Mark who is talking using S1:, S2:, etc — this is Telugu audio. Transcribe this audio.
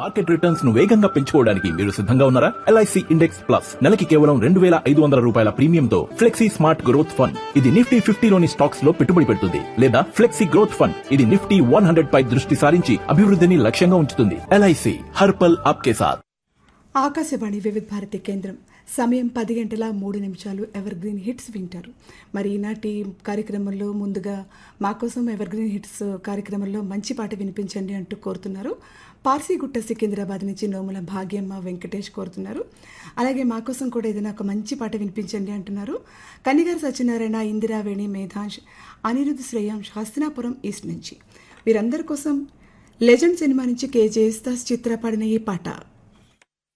S1: మార్కెట్ రిటర్న్స్ ను వేగంగా పెంచుకోవడానికి మీరు సిద్ధంగా ఉన్నారా ఎల్ఐసి ఇండెక్స్ ప్లస్ నెలకి కేవలం రెండు వేల ఐదు వందల రూపాయల ప్రీమియంతో ఫ్లెక్సీ స్మార్ట్ గ్రోత్ ఫండ్ ఇది నిఫ్టీ ఫిఫ్టీలోని స్టాక్స్ లో పెట్టుబడి పెడుతుంది లేదా ఫ్లెక్సీ గ్రోత్ ఫండ్ ఇది నిఫ్టీ వన్ హండ్రెడ్ పై దృష్టి సారించి అభివృద్ధిని లక్ష్యంగా ఉంచుతుంది ఎల్ఐసి హర్పల్ ఆప్కే సాత్
S2: ఆకాశవాణి వివిధ భారతి కేంద్రం సమయం పది గంటల మూడు నిమిషాలు ఎవర్ గ్రీన్ హిట్స్ వింటారు మరి ఈనాటి కార్యక్రమంలో ముందుగా మా కోసం ఎవర్ గ్రీన్ హిట్స్ కార్యక్రమంలో మంచి పాట వినిపించండి అంటూ కోరుతున్నారు పార్సీగుట్ట సికింద్రాబాద్ నుంచి నోముల భాగ్యమ్మ వెంకటేష్ కోరుతున్నారు అలాగే మా కోసం కూడా ఏదైనా ఒక మంచి పాట వినిపించండి అంటున్నారు కనిగారు సత్యనారాయణ ఇందిరావేణి మేధాంష్ అనిరుద్ధ్ శ్రేయాంష్ హస్తినాపురం ఈస్ట్ నుంచి వీరందరి కోసం లెజెండ్ సినిమా నుంచి కే జయస్తాస్ చిత్ర పాడిన ఈ పాట